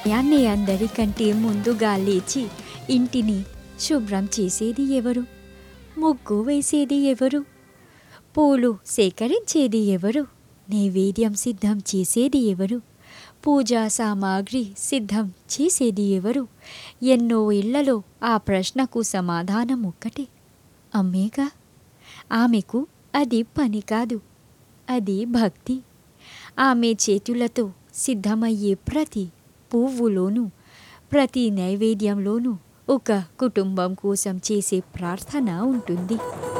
యాన్ని అందరికంటే ముందుగా లేచి ఇంటిని శుభ్రం చేసేది ఎవరు ముగ్గు వేసేది ఎవరు పూలు సేకరించేది ఎవరు నైవేద్యం సిద్ధం చేసేది ఎవరు పూజా సామాగ్రి సిద్ధం చేసేది ఎవరు ఎన్నో ఇళ్లలో ఆ ప్రశ్నకు సమాధానం ఒక్కటే అమ్మేగా ఆమెకు అది పని కాదు అది భక్తి ఆమె చేతులతో సిద్ధమయ్యే ప్రతి పువ్వులోనూ ప్రతి నైవేద్యంలోనూ ఒక కుటుంబం కోసం చేసే ప్రార్థన ఉంటుంది